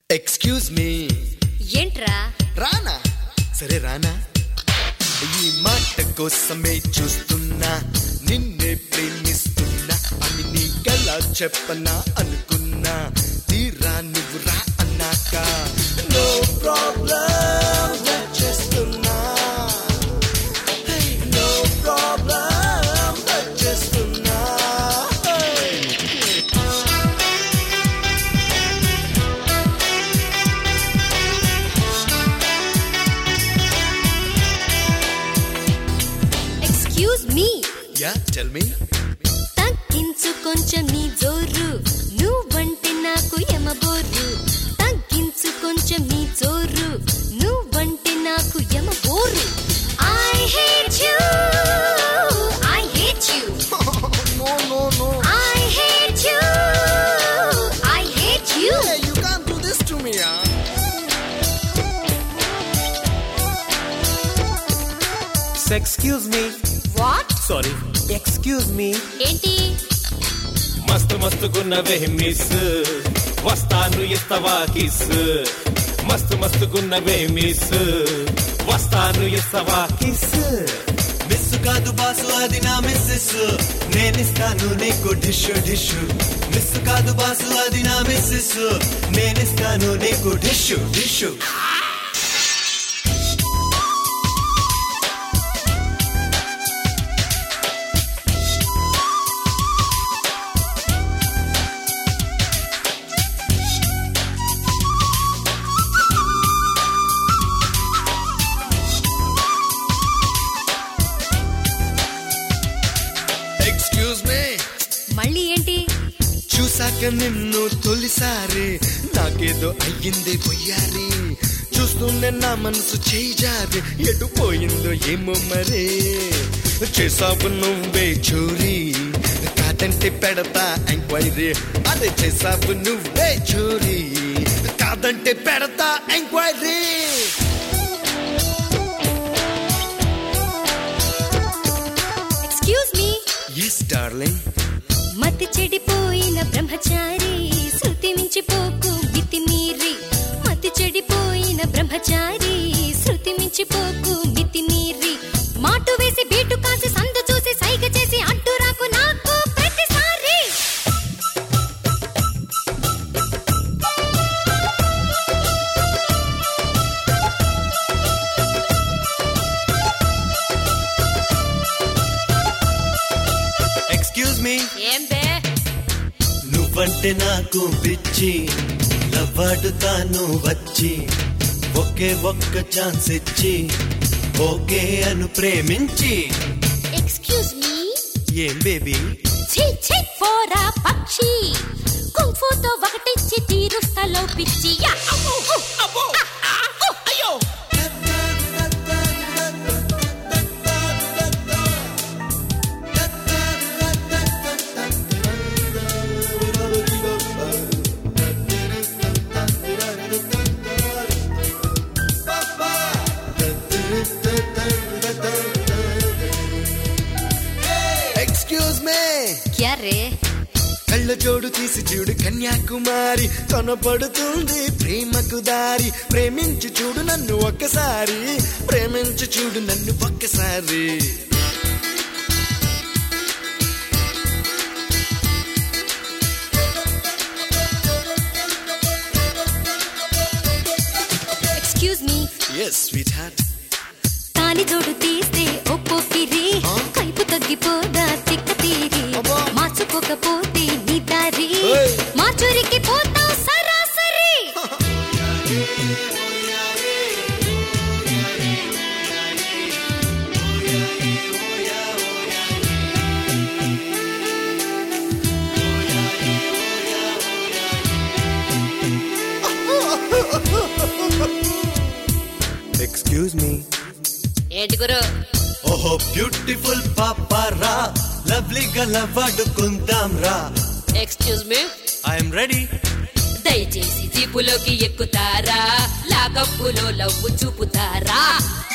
Excuse me ఏంట్రా రానా సరే రానా ఈ మాట కోసమే చూస్తున్నా నిన్నే ప్రేమిస్తున్నా అని నీకెలా చెప్పనా అనుకున్నా తీరా నువ్వు రా అన్నాక నో ప్రాబ్లం చేస్తున్నా నో ప్రాబ్లం చేస్తున్నా excuse me yeah tell me తగ్గించు కొంచెం నీ జోరు నువ్వంటే నాకు ఎమబోరు తగ్గించు కొంచెం నీ జోరు నువ్వంటే నాకు ఎమబోరు I hate you I hate you no no no I hate you I hate you Hey, you can't do this to me, yeah? Excuse me what sorry excuse me ఏంటి మస్తు మస్తుగున్నవే మిస్ వస్తాను ఇస్తవా కిస్ మస్తు మస్తుగున్నవే miss వస్తాను ఇస్తవా kiss miss కాదు boss అది నా మిస్సెస్ నేనిస్తాను నీకు డిష్ డిష్ మిస్ కాదు బాసు అది నా మిస్సెస్ నేనిస్తాను నీకు డిష్ డిష్ ఎక్స్క్యూజ్ మీ మళ్ళీ ఏంటి చూసాక నిన్ను తొలిసారి నాకేదో అయ్యింది పొయ్యారి చూస్తూనే నా మనసు చేజారి ఎటు పోయిందో ఏమో మరి చేసావు నువ్వే చోరీ కాదంటే పెడతా ఎంక్వైరీ అదే చేసావు నువ్వే చోరీ కాదంటే పెడతా enquiry excuse me yes darling మతి చెడిపోయిన బ్రహ్మచారి శృతి మించిపోకు మితి మీరి మతి చెడిపోయిన బ్రహ్మచారి శృతి మించిపోకు మితి మీరి మాటు వేసి బీటు కాసి సందు చూసి సైగ చేసి అడ్డు రాకు నాకు ప్రతిసారి ఎక్స్క్యూజ్ మీ ఏం బే నువ్వంటే నాకు పిచ్చి లవ్వాడుతాను వచ్చి ఒకే ఒక్క ఛాన్స్ ఇచ్చి ఓకే అను ప్రేమించి ఎక్స్క్యూజ్ మీ ఏం బేబీ ఛీ ఛీ పోరా పక్షి కుంఫుతో ఒకటిచ్చి తీరుస్తలో పిచ్చి యా! అమ్మో! అమ్మో! ఆ! ఆ! అయ్యో ఎక్స్క్యూజ్ మీ క్యా రే కళ్ళ జోడు తీసి చూడు కన్యాకుమారి కనపడుతుంది ప్రేమకు దారి ప్రేమించి చూడు నన్ను ఒక్కసారి ప్రేమించి చూడు నన్ను ఒక్కసారి excuse me yes sweetheart తాని జోడు తీస్తే ఒప్పొప్పిరి ఆ? కైపు తగ్గిపోదా తిక్క తీరి అబ్బా. మార్చుకోకపోతే నీ దారి ఏయ్. మార్చురికి పోతావు సరాసరి ఎక్స్క్యూజ్ మీ ఏంటి గురు ఓహో బ్యూటిఫుల్ పాపారా లవ్లీగా లవ్వాడుకుందాం రా ఎక్స్క్యూజ్ మీ ఐఎమ్ రెడీ దయచేసి జీపులోకి ఎక్కుతారా లాకప్పులో లవ్వు చూపుతారా